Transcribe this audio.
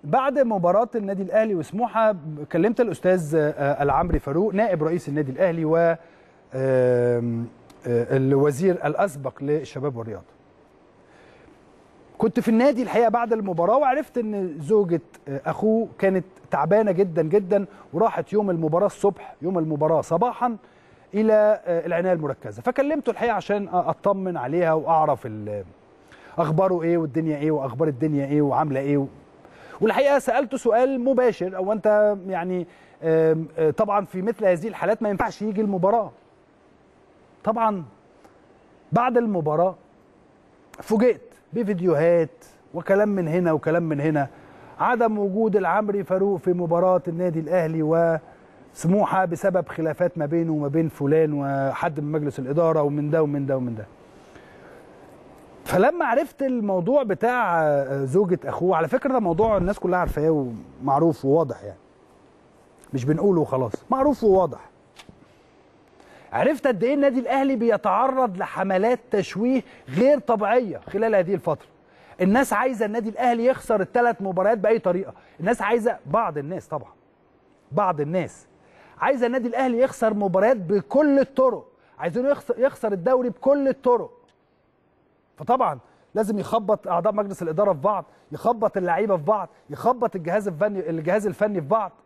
بعد مباراه النادي الاهلي وسموحه كلمت الاستاذ آه، العمري فاروق نائب رئيس النادي الاهلي و آم، آه، الوزير الاسبق للشباب والرياضه كنت في النادي الحقيقه بعد المباراه وعرفت ان زوجة آه، اخوه كانت تعبانه جدا جدا وراحت يوم المباراه الصبح يوم المباراه صباحا الى آه، العنايه المركزه فكلمته الحقيقه عشان اطمن عليها واعرف ال- اخباره ايه والدنيا ايه واخبار الدنيا ايه وعامله ايه و... والحقيقه سالته سؤال مباشر او انت يعني آم، آه، طبعا في مثل هذه الحالات ما ينفعش يجي المباراه طبعا بعد المباراه فوجئت بفيديوهات وكلام من هنا وكلام من هنا عدم وجود العمري فاروق في مباراة النادي الأهلي وسموحة بسبب خلافات ما بينه وما بين فلان وحد من مجلس الإدارة ومن ده ومن ده ومن ده فلما عرفت الموضوع بتاع آه، زوجة أخوه على فكرة ده موضوع الناس كلها عارفاه ومعروف وواضح يعني مش بنقوله وخلاص معروف وواضح عرفت قد ايه النادي الاهلي بيتعرض لحملات تشويه غير طبيعيه خلال هذه الفتره الناس عايزه النادي الاهلي يخسر الثلاث مباريات باي طريقه الناس عايزه بعض الناس طبعا بعض الناس عايزه النادي الاهلي يخسر مباريات بكل الطرق عايزينه يخسر, يخسر الدوري بكل الطرق فطبعا لازم يخبط اعضاء مجلس الاداره في بعض يخبط اللعيبه في بعض يخبط الجهاز الفني الجهاز الفني في بعض